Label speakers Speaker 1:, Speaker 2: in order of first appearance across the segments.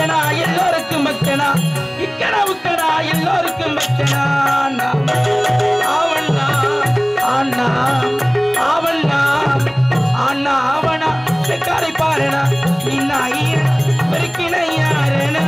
Speaker 1: உக்கனா எல்லோருக்கும் மக்கனா இக்கனா உக்கனா எல்லோருக்கும் மக்கனா அவனா அண்ணா அவனா அண்ணா அவனா காரை பாருனா இன்னா பெருக்கின யாருனா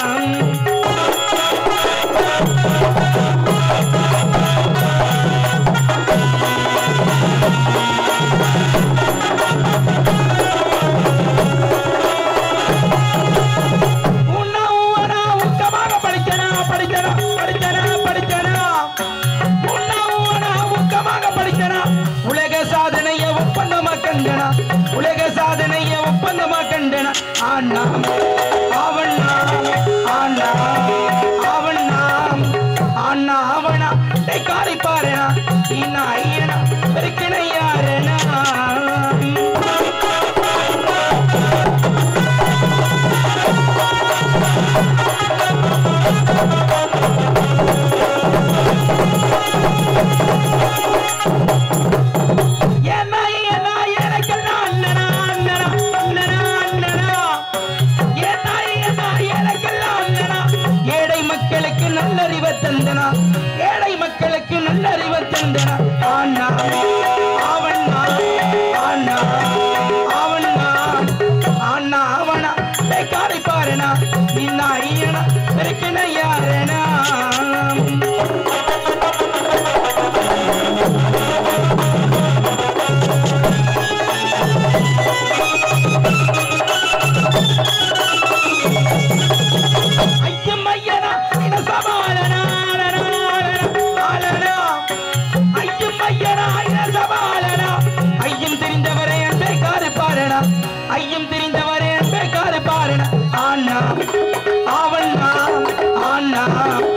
Speaker 1: உன்னா உவனா உக்கமாக படிச்சனா படிச்சனா படிச்சனா படிச்சனா உன்னா உவனா உக்கமாக படிச்சனா உலக சாதனைய ஒப்பந்தமா கண்டனா உலக சாதனைய ஒப்பந்தமா கண்டனா ஆனா அவனா ஆனா அவனா அண்ணா அவனா டேய் காரி பாருனா இன்னா ஐயனா பெருக்கின யாருனா ஏன்னா ஏன்னா எனக்கெல்லாம் அண்ணனா அண்ணனா அண்ணனா அண்ணனா ஏன்னா ஏன்னா எனக்கெல்லாம் அண்ணனா ஏழை மக்களுக்கு நல்லறிவை தந்தனா ஏழை மக்களுக்கு நல்லறிவை தந்தனா ஆனா அவனா ஆனா அவனா அண்ணா அவனா காரை பாருனா இன்னா ஐயனா பெருக்கின யாரனா ஐயம் ஐயனா இன சமாளனா ஆலனா ஐயம் ஐயனா இன சமாளனா ஐயம் தெரிந்தவரே அன்பே காரு பாருனா ஐயம் தெரிந்தவரே அன்பே காரு பாருனா ஆனா அவனா ஆனா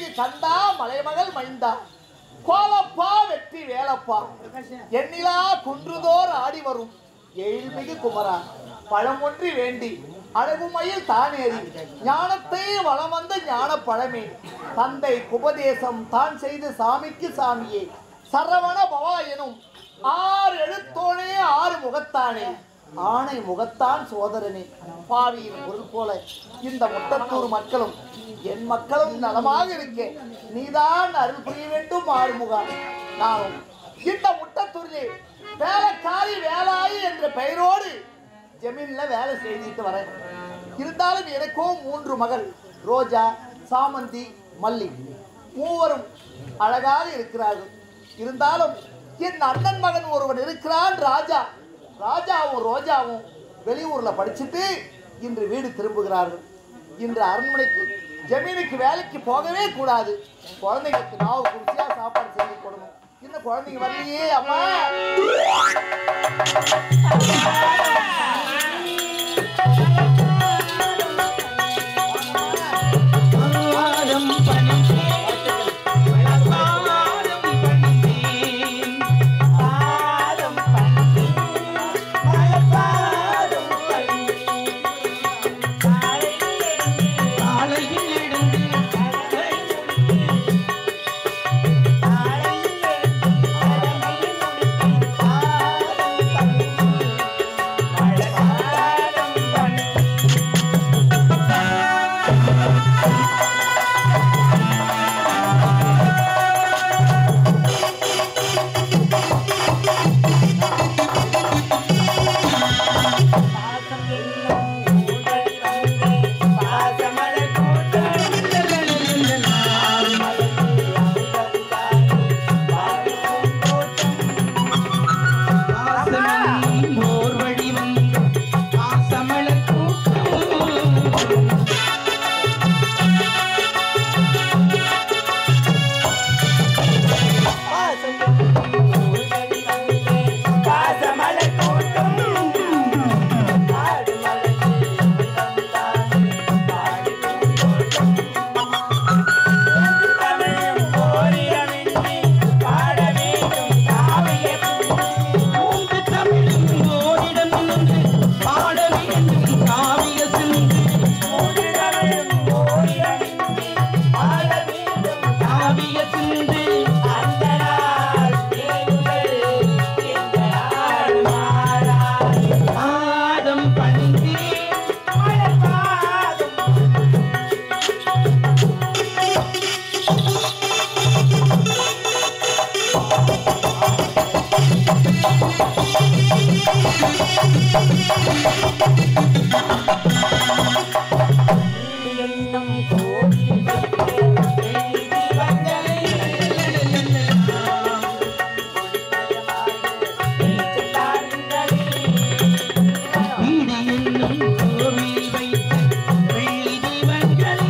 Speaker 2: கண்டா மலைமகள் மைந்தா கோலப்பா வெற்றி வேலப்பா எண்ணிலா குன்றுதோர் ஆடி வரும் எழில்மிகு குமரா பழம் ஒன்றி வேண்டி அழகுமயில் தானேறி ஞானத்தை வளம் வந்த ஞான பழமே தந்தை உபதேசம் தான் செய்த சாமிக்கு சாமியே சரவண பவா எனும் ஆறு எழுத்தோனே ஆறு முகத்தானே ஆணை முகத்தான் சோதரனே பாவியின் பொருள் போல இந்த முட்டத்தூர் மக்களும் என் மக்களும் நலமாக இருக்க நீதான் அருள் புரிய வேண்டும் ஆறுமுகா நானும் இந்த முட்டத்தூரிலே வேலைக்காரி வேலாயி என்ற பெயரோடு ஜமீன்ல வேலை செய்துட்டு வரேன் இருந்தாலும் எனக்கும் மூன்று மகள் ரோஜா சாமந்தி மல்லி மூவரும் அழகாக இருக்கிறார்கள் இருந்தாலும் என் அண்ணன் மகன் ஒருவன் இருக்கிறான் ராஜா ராஜாவும் ரோஜாவும் வெளியூர்ல படிச்சுட்டு இன்று வீடு திரும்புகிறார்கள் இன்று அரண்மனைக்கு ஜமீனுக்கு வேலைக்கு போகவே கூடாது குழந்தைங்களுக்கு நாவு குடிச்சியா சாப்பாடு செஞ்சு கொடுக்கணும் இன்னும் குழந்தைங்க வரலையே அம்மா
Speaker 1: பாதம் பணிந்தேன் பாதம் பணிந்தேன் பாதம் பணிந்தேன் பாதம் பணிந்தேன் காலையில் எழுந்து பாசமணி ஓர் வழி வந்து பாசமலர் கூட்டம் மூன்று தமிழும் ஓரிடம் நின்று பாட வேண்டும் காவிய சிந்து காவிய சிந்து பாதம் பணிந்தேன் வீடு என்னும் கோவில் வைத்து வெள்ளி தீபங்களே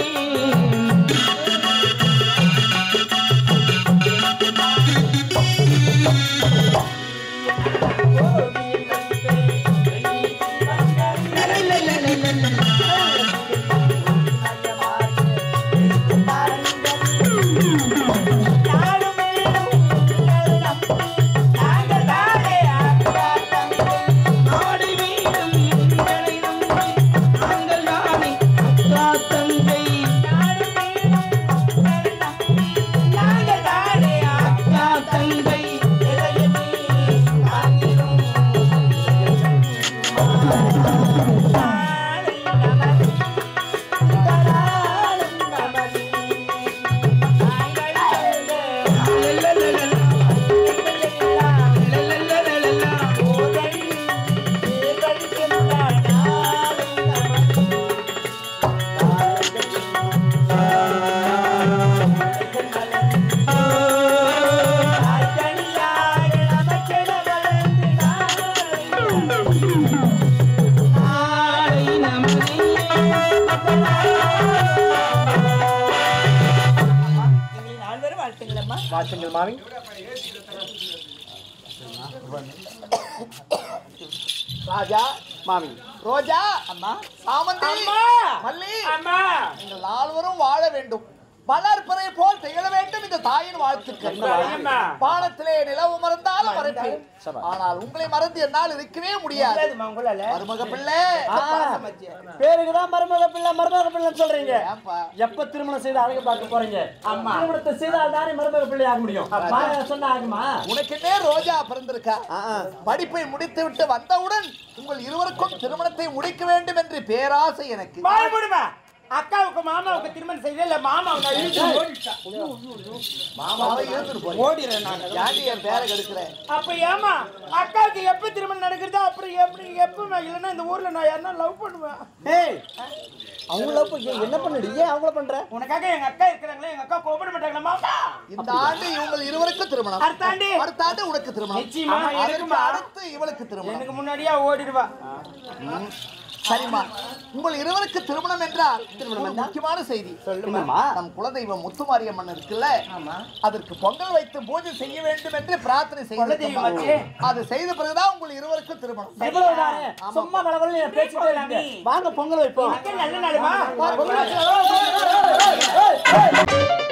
Speaker 1: நாடு வீடும் எங்களை நம்பி நாங்கள் தானே அக்கா தங்கை அக்கா தங்கை நாளை நமதே
Speaker 2: வாழ்த்துங்கள் மாமி ராஜா மாமி ரோஜா அம்மா சாமந்தி
Speaker 3: அம்மா!
Speaker 2: மல்லி
Speaker 3: அம்மா
Speaker 2: நீங்கள் நால்வரும் வாழ வேண்டும் வளர்ப்பறை போல் திகழ வேண்டும் இந்த தாயின் வாழ்த்துக்கள்
Speaker 3: தாயம்மா.
Speaker 2: பானத்திலே நிலவு மறந்தாலும் மறப்பேன் ஆனால் உங்களை மறந்து என்னால் இருக்கவே முடியாது மருமக பிள்ளை
Speaker 4: பேருக்கு தான் மருமக பிள்ளை மருமக பிள்ளைன்னு சொல்றீங்க
Speaker 2: ஏன்பா?
Speaker 4: எப்ப திருமணம் செய்து அழகு பார்க்க போறீங்க திருமணத்தை செய்தால் தானே மருமக பிள்ளை ஆக முடியும் மாயா சொன்னா ஆகுமா
Speaker 2: உனக்குன்னே ரோஜா பிறந்திருக்கா படிப்பை முடித்து விட்டு வந்தவுடன் உங்கள் இருவருக்கும் திருமணத்தை முடிக்க வேண்டும் என்று பேராசை எனக்கு
Speaker 3: வாய் மூடுமா அக்காவுக்கு மாமாவுக்கு திருமணம் செய்யல இல்ல மாமா உன்னை இழுத்து ஓடிட்டா.
Speaker 2: மாமாவை இருந்துட்டு போய்
Speaker 3: ஓடிடுறேன் நான்
Speaker 2: ஏன்டி என் பேரை கெடுக்கிறேன்
Speaker 3: அப்ப ஏமா அக்காவுக்கு எப்ப திருமணம் நடக்கிறதோ அப்புறம் எப்படி எப்ப இல்லைன்னா இந்த ஊர்ல நான் யாருன்னா லவ் பண்ணுவேன்
Speaker 4: ஏய் அவங்க லவ் பண்ணி என்ன பண்ணுடி ஏன் அவங்கள பண்ற
Speaker 3: உனக்காக எங்க அக்கா இருக்கிறாங்களே எங்க அக்கா கோபப்பட மாட்டாங்களா மாமா
Speaker 2: இந்த ஆண்டு இவங்கள் இருவருக்கும் திருமணம்
Speaker 3: அடுத்த ஆண்டு?
Speaker 2: அடுத்த ஆண்டு உனக்கு திருமணம்
Speaker 3: நிச்சயமா,
Speaker 2: அதற்கு
Speaker 3: எனக்குமா?
Speaker 2: அடுத்து இவளுக்கு திருமணம்
Speaker 3: எனக்கு முன்னாடியே ஓடிடுவா
Speaker 2: சரிம்மா உங்கள் இருவருக்கு திருமணம் என்றால் ஒரு முக்கியமான செய்தி
Speaker 4: என்னம்மா?
Speaker 2: நம் குலதெய்வம் முத்துமாரியம்மன் இருக்குல்ல அதற்கு பொங்கல் வைத்து பூஜை செய்ய வேண்டும் என்று பிரார்த்தனை
Speaker 3: குலதெய்வம் ஆச்சே.
Speaker 2: செய்து அது செய்த பிறகுதான் உங்கள் இருவருக்கும் திருமணம்
Speaker 4: இவ்வளவுதானே சும்மா கலவரம் என் பேச்சு போயிடாங்க வாங்க பொங்கல் வைப்போம்
Speaker 3: நல்ல நாளுமா
Speaker 4: பொங்கல் வைக்கலாம். ஏய், ஏய், ஏய்.